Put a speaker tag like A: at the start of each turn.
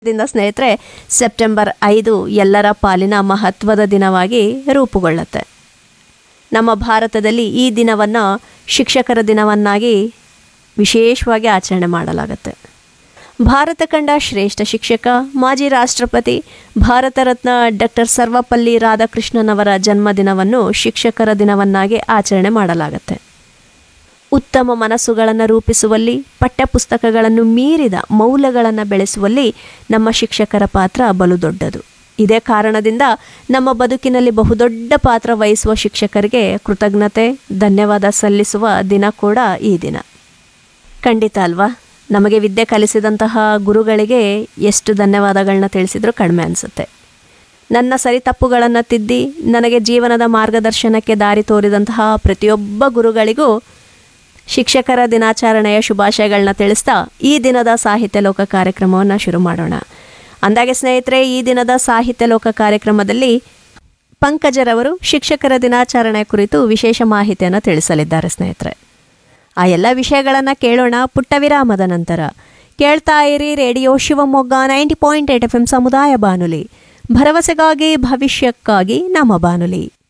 A: ದಿಂದ ಸ್ನೇಹಿತರೆ ಸೆಪ್ಟೆಂಬರ್ ಐದು ಎಲ್ಲರ ಪಾಲಿನ ಮಹತ್ವದ ದಿನವಾಗಿ ರೂಪುಗೊಳ್ಳುತ್ತೆ ನಮ್ಮ ಭಾರತದಲ್ಲಿ ಈ ದಿನವನ್ನು ಶಿಕ್ಷಕರ ದಿನವನ್ನಾಗಿ ವಿಶೇಷವಾಗಿ ಆಚರಣೆ ಮಾಡಲಾಗುತ್ತೆ ಭಾರತ ಕಂಡ ಶ್ರೇಷ್ಠ ಶಿಕ್ಷಕ ಮಾಜಿ ರಾಷ್ಟ್ರಪತಿ ಭಾರತ ರತ್ನ ಡಾಕ್ಟರ್ ಸರ್ವಪಲ್ಲಿ ರಾಧಾಕೃಷ್ಣನವರ ಜನ್ಮದಿನವನ್ನು ಶಿಕ್ಷಕರ ದಿನವನ್ನಾಗಿ ಆಚರಣೆ ಮಾಡಲಾಗುತ್ತೆ ಉತ್ತಮ ಮನಸ್ಸುಗಳನ್ನು ರೂಪಿಸುವಲ್ಲಿ ಪಠ್ಯಪುಸ್ತಕಗಳನ್ನು ಮೀರಿದ ಮೌಲ್ಯಗಳನ್ನು ಬೆಳೆಸುವಲ್ಲಿ ನಮ್ಮ ಶಿಕ್ಷಕರ ಪಾತ್ರ ಬಲು ದೊಡ್ಡದು ಇದೇ ಕಾರಣದಿಂದ ನಮ್ಮ ಬದುಕಿನಲ್ಲಿ ಬಹುದೊಡ್ಡ ಪಾತ್ರ ವಹಿಸುವ ಶಿಕ್ಷಕರಿಗೆ ಕೃತಜ್ಞತೆ ಧನ್ಯವಾದ ಸಲ್ಲಿಸುವ ದಿನ ಕೂಡ ಈ ದಿನ ಖಂಡಿತ ಅಲ್ವಾ ನಮಗೆ ವಿದ್ಯೆ ಕಲಿಸಿದಂತಹ ಗುರುಗಳಿಗೆ ಎಷ್ಟು ಧನ್ಯವಾದಗಳನ್ನ ತಿಳಿಸಿದ್ರೂ ಕಡಿಮೆ ಅನಿಸುತ್ತೆ ನನ್ನ ಸರಿ ತಪ್ಪುಗಳನ್ನು ತಿದ್ದಿ ನನಗೆ ಜೀವನದ ಮಾರ್ಗದರ್ಶನಕ್ಕೆ ದಾರಿ ತೋರಿದಂತಹ ಪ್ರತಿಯೊಬ್ಬ ಗುರುಗಳಿಗೂ ಶಿಕ್ಷಕರ ದಿನಾಚರಣೆಯ ಶುಭಾಶಯಗಳನ್ನ ತಿಳಿಸ್ತಾ ಈ ದಿನದ ಸಾಹಿತ್ಯ ಲೋಕ ಕಾರ್ಯಕ್ರಮವನ್ನು ಶುರು ಮಾಡೋಣ ಅಂದಾಗೆ ಸ್ನೇಹಿತರೆ ಈ ದಿನದ ಸಾಹಿತ್ಯ ಲೋಕ ಕಾರ್ಯಕ್ರಮದಲ್ಲಿ ಪಂಕಜರವರು ಶಿಕ್ಷಕರ ದಿನಾಚರಣೆ ಕುರಿತು ವಿಶೇಷ ಮಾಹಿತಿಯನ್ನು ತಿಳಿಸಲಿದ್ದಾರೆ ಸ್ನೇಹಿತರೆ ಆ ಎಲ್ಲ ವಿಷಯಗಳನ್ನು ಕೇಳೋಣ ಪುಟ್ಟ ವಿರಾಮದ ನಂತರ ಕೇಳ್ತಾ ಇರಿ radio Shivamogga ninety point eight F M ಸಮುದಾಯ ಬಾನುಲಿ ಭರವಸೆಗಾಗಿ ಭವಿಷ್ಯಕ್ಕಾಗಿ ನಮ್ಮ ಬಾನುಲಿ